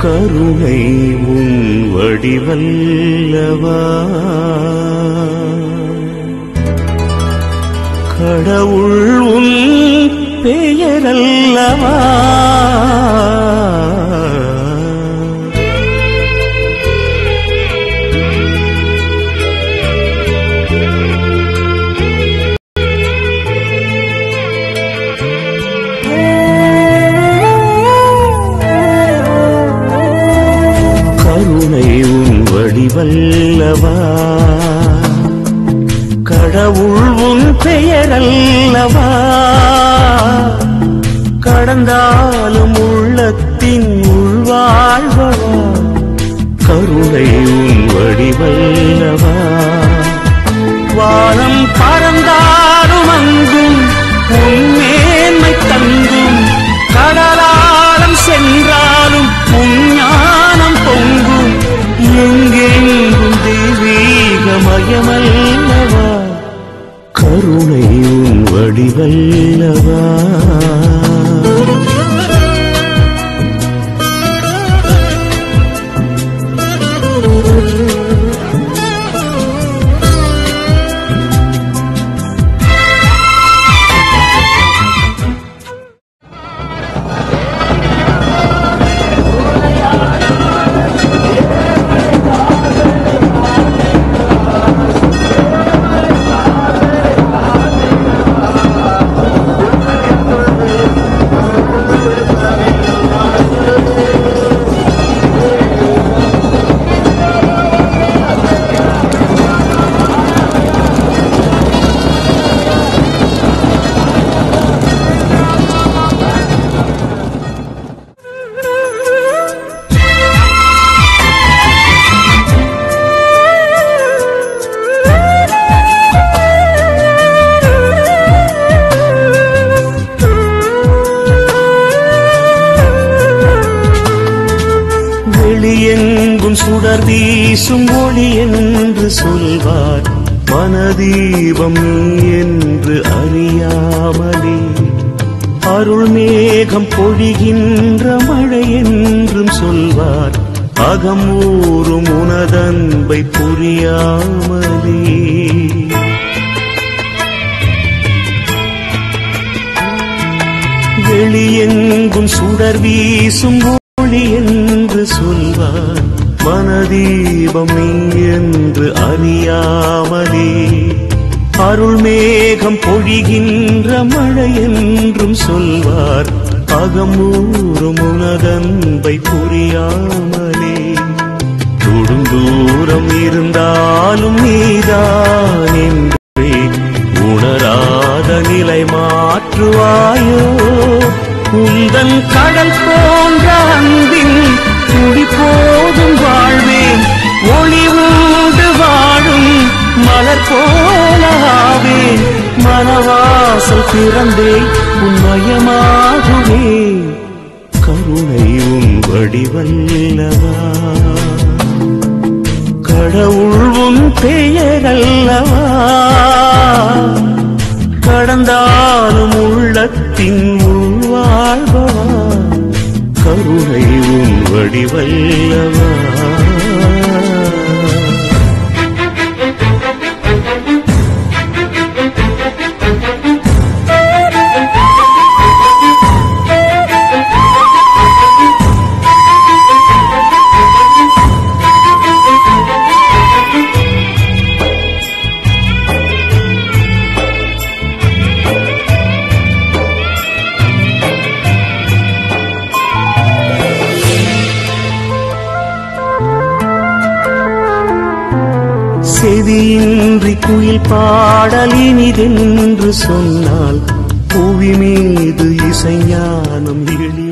கருணை உன் வடிவல்லவா கடவுள் உன் பெயரல்லவா கருணை உன் வடிவல்லவா கடவுள் உன் பெயரல்லவா கடந்தாலும் உள்ளத்தின் உள்வாழ்வவா கருணை உன் வடிவல்லவா வானம் பறந்தாலும் அங்கும் உன் மேன்மை தங்கும் கடலாலம் சென்றாலும் உன் ஞானம் பொங்கும் எங்கெங்கும் தெய்வீகமயமல்லவா கருணை உன் வடிவல்லவா வெளியெங்கும் சுடர் வீசும் ஒளி என்று சொல்வார் மனதீபம் நீ என்று அறியாமலே அருள் மேகம் பொழிகின்ற மழை என்றும் சொல்வார் அகம் ஊறும் உனதன்பை புரியாமலே வெளியெங்கும் சுடர் வீசும் ஒளி என்று சொல்வார் மனதீபம் நீ என்று அறியாமலே அருள் மேகம் பொழிகின்ற மழை என்றும் சொல்வார் அகமூறும் உனதன்பை புரியாமலே தொடும் தூரம் இருந்தாலும் நீதான் என்றே உணராத நிலை மாற்றுவாயோ உந்தன் கடல் போன்ற அன்பின் துடி போதும் வாழ்வேன் ஒளி உண்டு வாழும் மலர் போலாவேன் மனவாசல் திறந்தே உன்மயமாகுவே கருணை உன் வடிவல்லவா கடவுள் உன் பெயரல்லவா கடந்தாலும் உள்ளத்தின் உள்வாழ்வா கருணை உன் வடிவல்லவா செவியின்றி குயில் பாடல் இனிதென்று சொன்னால் புவி மீது இசைஞானம் எழி